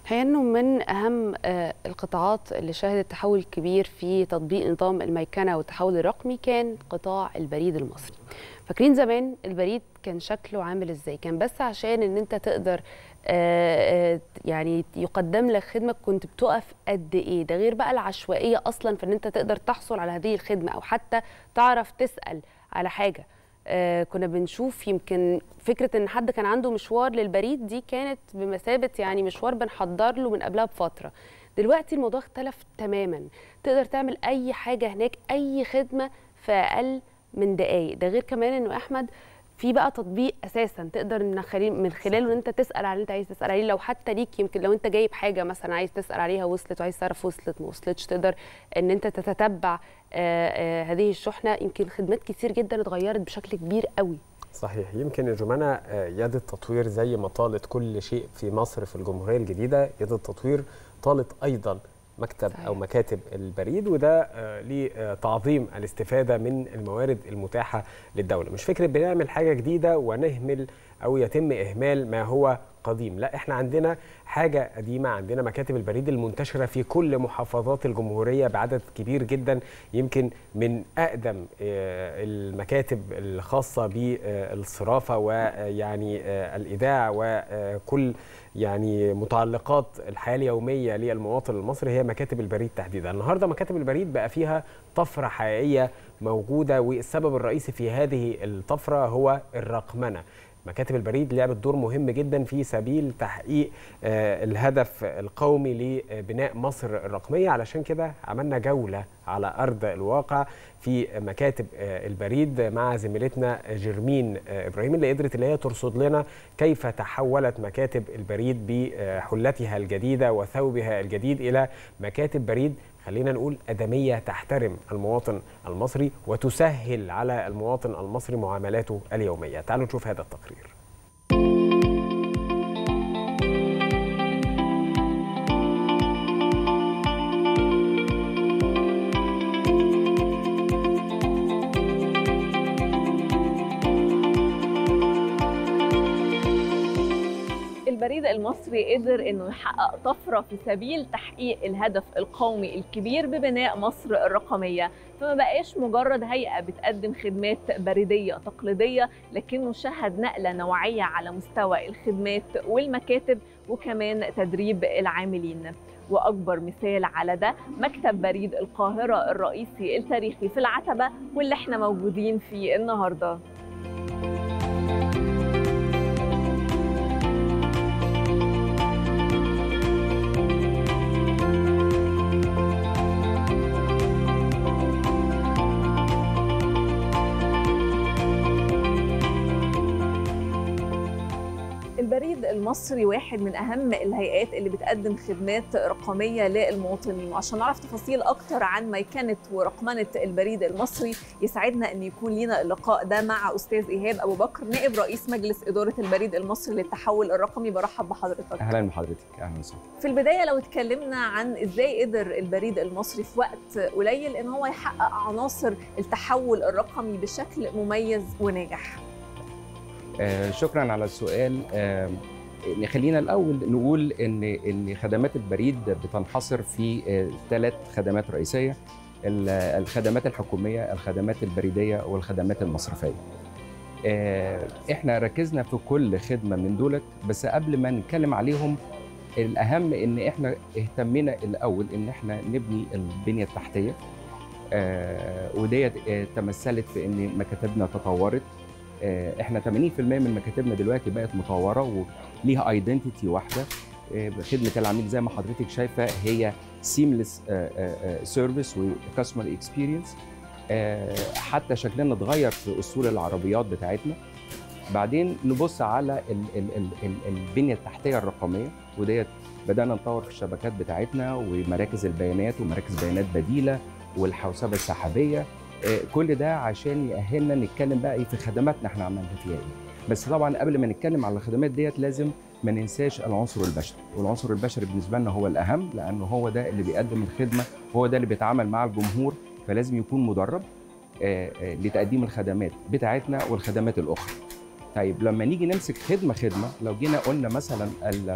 هي انه من اهم آه، القطاعات اللي شهدت تحول كبير في تطبيق نظام الميكنه والتحول الرقمي كان قطاع البريد المصري فاكرين زمان البريد كان شكله عامل ازاي كان بس عشان ان انت تقدر آه، آه، يعني يقدم لك خدمه كنت بتقف قد ايه ده غير بقى العشوائيه اصلا في ان انت تقدر تحصل على هذه الخدمه او حتى تعرف تسال على حاجه آه كنا بنشوف يمكن فكره ان حد كان عنده مشوار للبريد دي كانت بمثابه يعني مشوار بنحضر له من قبلها بفتره دلوقتي الموضوع اختلف تماما تقدر تعمل اي حاجه هناك اي خدمه في اقل من دقائق ده غير كمان انه احمد في بقى تطبيق اساسا تقدر من خلال من خلاله ان انت تسال على اللي انت عايز تسال عليه لو حتى ليك يمكن لو انت جايب حاجه مثلا عايز تسال عليها وصلت وعايز تعرف وصلت ما وصلتش تقدر ان انت تتتبع آه، آه، هذه الشحنه يمكن خدمات كتير جدا اتغيرت بشكل كبير قوي صحيح يمكن يا جمانة آه، يد التطوير زي ما طالت كل شيء في مصر في الجمهورية الجديدة يد التطوير طالت أيضا مكتب صحيح. أو مكاتب البريد وده آه، لتعظيم الاستفادة من الموارد المتاحة للدولة مش فكرة بنعمل حاجة جديدة ونهمل أو يتم إهمال ما هو قديم لا احنا عندنا حاجة قديمة عندنا مكاتب البريد المنتشرة في كل محافظات الجمهورية بعدد كبير جدا يمكن من أقدم آه، المكاتب الخاصة بالصرافة ويعني آه، الإذاعة وكل يعني متعلقات الحياة اليومية للمواطن المصري هي مكاتب البريد تحديدا النهاردة مكاتب البريد بقى فيها طفرة حقيقية موجودة والسبب الرئيسي في هذه الطفرة هو الرقمنة مكاتب البريد لعبت دور مهم جدا في سبيل تحقيق آه، الهدف القومي لبناء مصر الرقمية علشان كده عملنا جولة على أرض الواقع في مكاتب آه، البريد مع زميلتنا جرمين آه، إبراهيم اللي قدرت اللي هي ترصد لنا كيف تحولت مكاتب البريد بحلتها الجديدة وثوبها الجديد إلى مكاتب بريد خلينا نقول أدمية تحترم المواطن المصري وتسهل على المواطن المصري معاملاته اليومية تعالوا نشوف هذا التقرير البريد المصري قدر انه يحقق طفره في سبيل تحقيق الهدف القومي الكبير ببناء مصر الرقميه فما بقاش مجرد هيئه بتقدم خدمات بريديه تقليديه لكنه شهد نقله نوعيه على مستوى الخدمات والمكاتب وكمان تدريب العاملين واكبر مثال على ده مكتب بريد القاهره الرئيسي التاريخي في العتبه واللي احنا موجودين فيه النهارده البريد المصري واحد من اهم الهيئات اللي بتقدم خدمات رقميه للمواطنين وعشان نعرف تفاصيل اكتر عن ميكنه ورقمنه البريد المصري يسعدنا ان يكون لينا اللقاء ده مع استاذ ايهاب ابو بكر نائب رئيس مجلس اداره البريد المصري للتحول الرقمي برحب بحضرتك اهلا بحضرتك اهلا وسهلا في البدايه لو اتكلمنا عن ازاي قدر البريد المصري في وقت قليل ان هو يحقق عناصر التحول الرقمي بشكل مميز وناجح آه شكرا على السؤال آه خلينا الاول نقول ان ان خدمات البريد بتنحصر في ثلاث خدمات رئيسيه ال- الخدمات الحكوميه الخدمات البريديه والخدمات المصرفيه آه، احنا ركزنا في كل خدمه من دولت بس قبل ما نتكلم عليهم الاهم ان احنا اهتمينا الاول ان احنا نبني البنيه التحتيه آه، وديت آه، تمثلت في ان مكاتبنا تطورت آه، احنا 80% من مكاتبنا دلوقتي بقت مطوره وليها ايدنتيتي واحده آه، خدمه العميل زي ما حضرتك شايفه هي سيمليس سيرفيس وكاستمر اكسبيرينس حتى شكلنا اتغير في اصول العربيات بتاعتنا بعدين نبص على ال ال ال ال البنيه التحتيه الرقميه وديت بدانا نطور في الشبكات بتاعتنا ومراكز البيانات ومراكز بيانات بديله والحوسبه السحابيه آه، كل ده عشان يأهلنا نتكلم بقى ايه في خدماتنا احنا عملنا فيها ايه بس طبعا قبل ما نتكلم على الخدمات ديت لازم ما ننساش العنصر البشري والعنصر البشري بالنسبه لنا هو الاهم لانه هو ده اللي بيقدم الخدمه هو ده اللي بيتعامل مع الجمهور فلازم يكون مدرب آه، آه، لتقديم الخدمات بتاعتنا والخدمات الاخرى طيب لما نيجي نمسك خدمه خدمه لو جينا قلنا مثلا ال-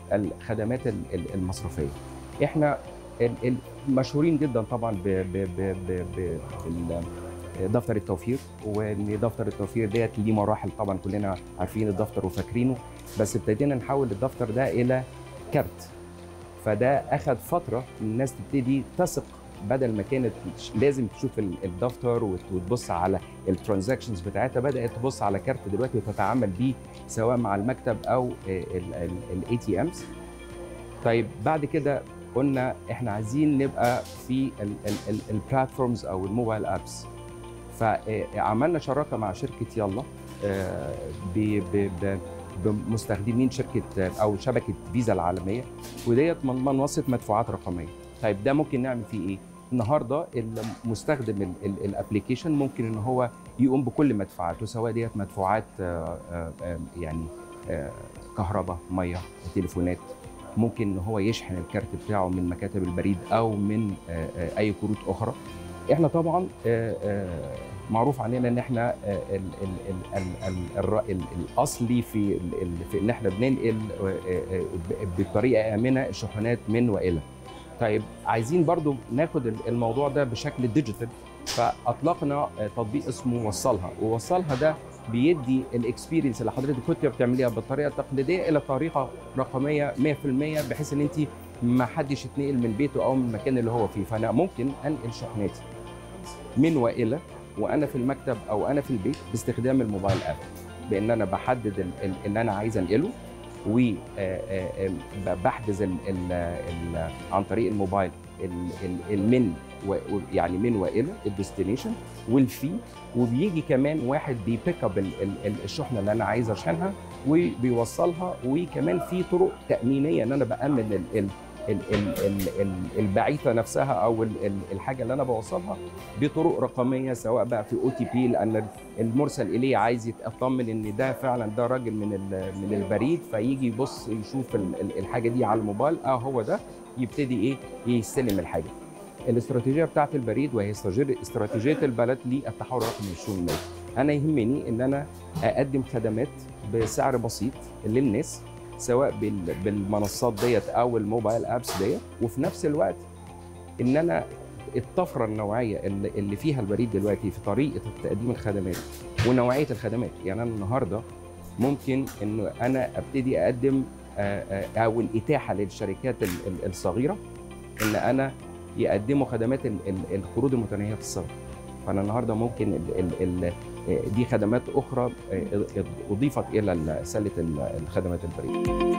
الخدمات ال- ال- المصرفيه احنا ال- ال- مشهورين جدا طبعا ب ب ب ب ب بال- دفتر التوفير وان دفتر التوفير ديت ليه مراحل طبعا كلنا عارفين الدفتر وفاكرينه بس ابتدينا نحول الدفتر ده الى كارت فده اخذ فتره الناس تبتدي تثق بدل ما كانت لازم تشوف ال- الدفتر وت- وتبص على الترانزاكشنز بتاعتها بدات تبص على كارت دلوقتي وتتعامل بيه سواء مع المكتب او الاي تي امز طيب بعد كده قلنا احنا عايزين نبقى في البلاتفورمز او الموبايل ابس فعملنا شراكه مع شركه يلا آه، ب- ب- ب- بمستخدمين شركه او شبكه فيزا العالميه وديت من- منصه مدفوعات رقميه طيب ده ممكن نعمل فيه ايه النهارده المستخدم الابلكيشن ممكن ان هو يقوم بكل مدفوعاته سواء ديت مدفوعات آه، آه، آه، يعني آه، كهرباء ميه تليفونات ممكن ان هو يشحن الكارت بتاعه من مكاتب البريد او من آه، آه، اي كروت اخرى احنا طبعا آه، آه، معروف عننا ان احنا آه، ال- ال- ال- ال- ال- الر- ال- الاصلي في ال- ال- في ان احنا بننقل آه، آه، ب- بطريقه امنه الشحنات من والى طيب عايزين برضو ناخد ال- الموضوع ده بشكل ديجيتال فاطلقنا آه، تطبيق اسمه وصلها ووصلها ده بيدي الاكسبيرينس اللي حضرتك كنت بتعمليها بالطريقه التقليديه الى طريقه رقميه 100% بحيث ان انت ما حدش يتنقل من بيته او من المكان اللي هو فيه فانا ممكن انقل شحناتي من والى وانا في المكتب او انا في البيت باستخدام الموبايل اب بان انا بحدد ال- ال- اللي انا عايز انقله وبحجز ال ال ال عن طريق الموبايل ال- ال- المن و- و- يعني من والى الديستنيشن والفي وبيجي كمان واحد بيبيك اب ال- ال- ال- الشحنه اللي انا عايز اشحنها وبيوصلها وكمان في طرق تامينيه ان انا بامن ال ال ال ال ال ال البعيثه نفسها او ال ال الحاجه اللي انا بوصلها بطرق رقميه سواء بقى في او تي بي لان المرسل اليه عايز يطمن ان ده فعلا ده راجل من ال- من البريد فيجي يبص يشوف ال- ال- الحاجه دي على الموبايل اه هو ده يبتدي ايه يستلم الحاجه الاستراتيجيه بتاعت البريد وهي استراتيجية- استراتيجيه البلد للتحول الرقمي للشؤون الماليه انا يهمني ان انا اقدم خدمات بسعر بسيط للناس سواء بال- بالمنصات ديت او الموبايل ابس ديت وفي نفس الوقت ان انا الطفره النوعيه اللي اللي فيها البريد دلوقتي في طريقه تقديم الخدمات ونوعيه الخدمات يعني انا النهارده ممكن انه انا ابتدي اقدم آه، آه، او الاتاحه للشركات ال- ال- الصغيره ان انا يقدموا خدمات ال- ال- القروض المتناهيه الصغر فانا النهارده ممكن ال ال ال آه، دي خدمات اخرى آه، اضيفت الى ال- سله ال- الخدمات البريد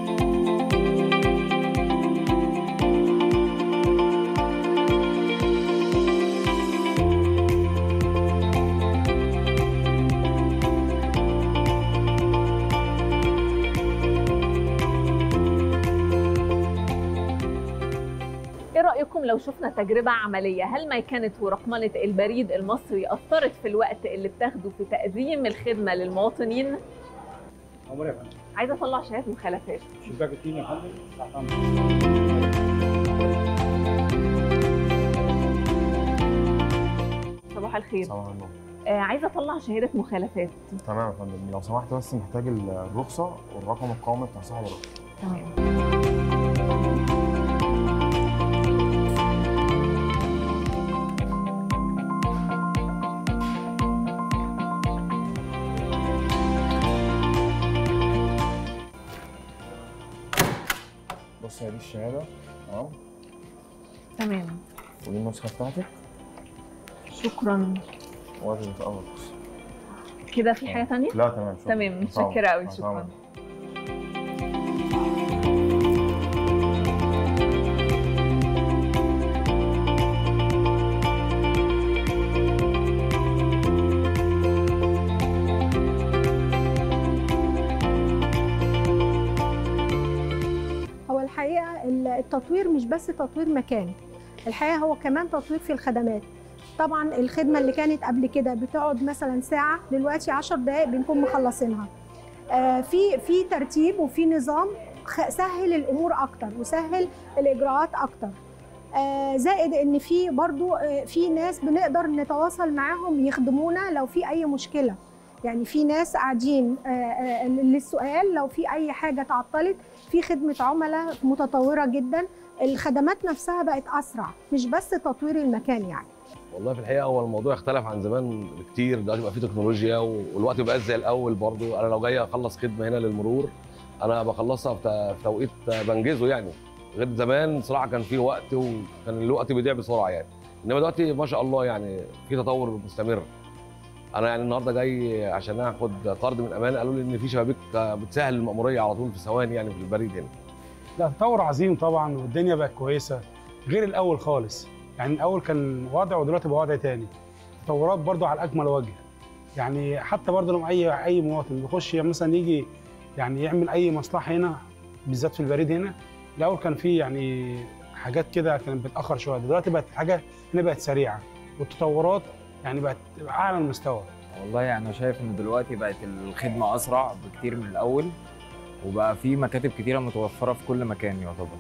ايه رايكم لو شفنا تجربه عمليه هل ميكنه ورقمنه البريد المصري اثرت في الوقت اللي بتاخده في تقديم الخدمه للمواطنين عمر يا فندم عايزه اطلع شهادات مخالفات شباك التين يا فندم تحت أمرك. صباح الخير صباح النور آه عايزه اطلع شهاده مخالفات تمام يا فندم لو سمحت بس محتاج الرخصه والرقم القومي بتاع صاحب الرخصه تمام بص هي دي الشهاده تمام تمام ودي النسخه بتاعتك شكرا وادي بطاقه الرخصه كده في حاجه ثانيه لا تمام شكرا تمام طبعاً. متشكره قوي طبعاً. شكرا هو الحقيقه التطوير مش بس تطوير مكان الحقيقه هو كمان تطوير في الخدمات طبعا الخدمه اللي كانت قبل كده بتقعد مثلا ساعه دلوقتي 10 دقائق بنكون مخلصينها آه، في في ترتيب وفي نظام خ- سهل الامور اكتر وسهل الاجراءات اكتر آه، زائد ان في برضو آه، في ناس بنقدر نتواصل معاهم يخدمونا لو في اي مشكله يعني في ناس قاعدين آه، آه، للسؤال لو في اي حاجه تعطلت في خدمه عملاء متطوره جدا الخدمات نفسها بقت اسرع مش بس تطوير المكان يعني والله في الحقيقه هو الموضوع اختلف عن زمان بكتير دلوقتي بقى فيه تكنولوجيا والوقت بقى زي الاول برضو انا لو جاي اخلص خدمه هنا للمرور انا بخلصها في ت- في توقيت بنجزه يعني غير زمان صراحه كان فيه وقت وكان الوقت بيضيع بسرعه يعني انما دلوقتي ما شاء الله يعني في تطور مستمر انا يعني النهارده جاي عشان اخد قرض من امانه قالوا لي ان في شبابيك بتسهل المأموريه على طول في ثواني يعني في البريد هنا لا تطور عظيم طبعا والدنيا بقت كويسه غير الاول خالص يعني الاول كان وضع ودلوقتي بقى وضع تاني تطورات برضو على اكمل وجه يعني حتى برضو لما اي اي مواطن بيخش مثلا يجي يعني يعمل اي مصلحه هنا بالذات في البريد هنا الاول كان في يعني حاجات كده كانت بتاخر شويه دلوقتي بقت حاجه هنا بقت سريعه والتطورات يعني بقت اعلى المستوى والله انا شايف ان دلوقتي بقت الخدمه اسرع بكتير من الاول وبقى في مكاتب كتيره متوفره في كل مكان يعتبر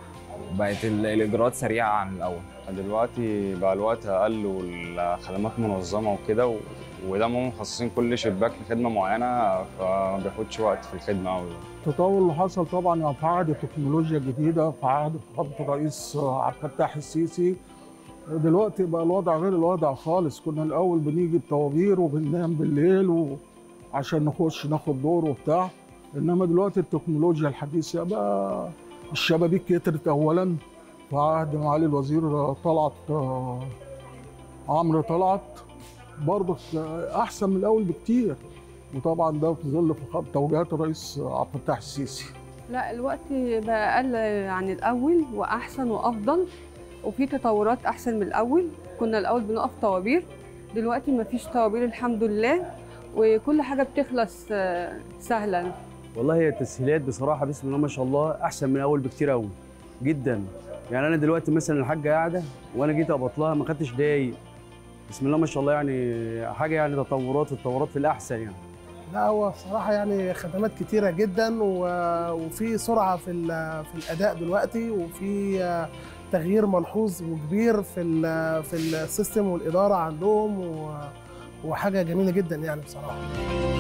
بقت ال- الاجراءات سريعه عن الاول دلوقتي بقى الوقت اقل والخدمات منظمه وكده و- وده هم مخصصين كل شباك لخدمه معينه فما بياخدش وقت في الخدمه قوي التطور اللي حصل طبعا في عهد التكنولوجيا الجديده في عهد فخامه الرئيس عبد الفتاح السيسي دلوقتي بقى الوضع غير الوضع خالص كنا الاول بنيجي بطوابير وبننام بالليل وعشان نخش ناخد دور وبتاع انما دلوقتي التكنولوجيا الحديثه بقى الشبابيك كترت اولا في عهد معالي الوزير طلعت آه، عمرو طلعت برضه احسن من الاول بكتير وطبعا ده في ظل فخامه توجيهات الرئيس عبد الفتاح السيسي لا الوقت بقى أقل عن الأول وأحسن وأفضل وفي تطورات أحسن من الأول كنا الأول بنقف طوابير دلوقتي مفيش طوابير الحمد لله وكل حاجة بتخلص آه، سهلا والله هي التسهيلات بصراحه بسم الله ما شاء الله احسن من الاول بكتير قوي جدا يعني انا دلوقتي مثلا الحاجه قاعده وانا جيت اقبض لها ما خدتش دقايق بسم الله ما شاء الله يعني حاجه يعني تطورات التطورات في الاحسن يعني لا هو بصراحة يعني خدمات كتيرة جدا و- وفي سرعة في ال- في الأداء دلوقتي وفي آه، تغيير ملحوظ وكبير في ال- في السيستم والإدارة عندهم و- وحاجة جميلة جدا يعني بصراحة